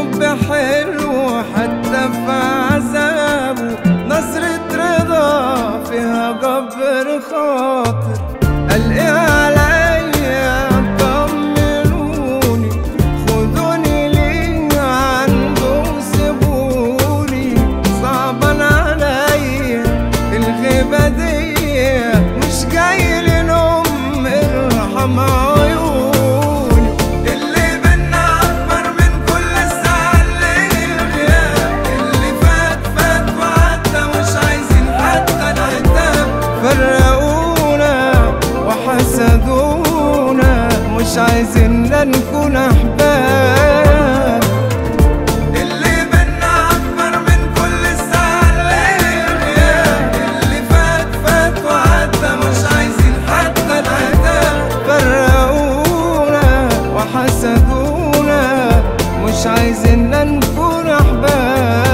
الحب حلو حتى في عذابه نظرة رضا فيها جبر خاطر قال ايه عليا طمنوني خدوني ليه عنده سيبوني صعبان عليا الغيبة دي مش جاي لنوم ارحم عيوني اللي بينا أكبر من كل الزعل الغياب اللي فات فات وعدى مش عايزين حتى العتاب فرقونا وحسدونا مش عايزين لا نكون أحباب اللي بينا أكبر من كل الزعل الغياب اللي فات فات وعدى مش عايزين حتى العتاب فرقونا وحسدونا مش عايزين لا نكون أحباب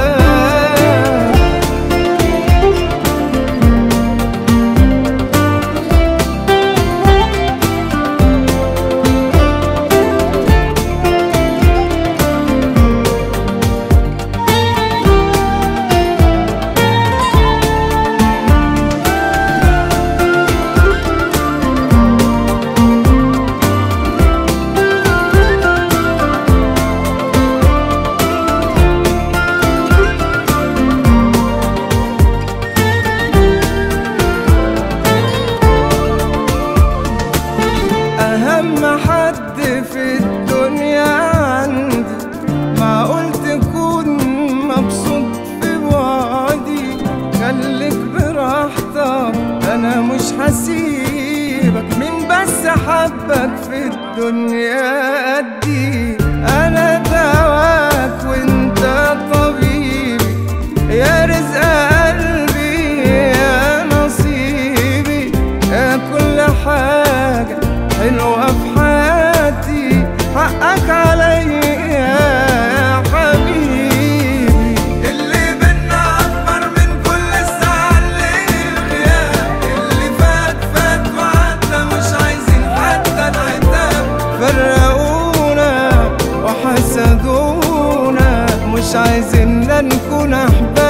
أهم حد في الدنيا عندي معقول تكون مبسوط في بعدي خليك براحتك أنا مش هسيبك مين بس حبك في الدنيا قدي أنا دواك وأنت طبيبي يا رزق قلبي يا نصيبي يا كل حاجة حلوة في حياتي حقك عليا يا حبيبي اللي بينا أكبر من كل الزعل الغياب اللي فات فات وعدى مش عايزين حتى العتاب فرقونا وحسدونا مش عايزين لا نكون أحباب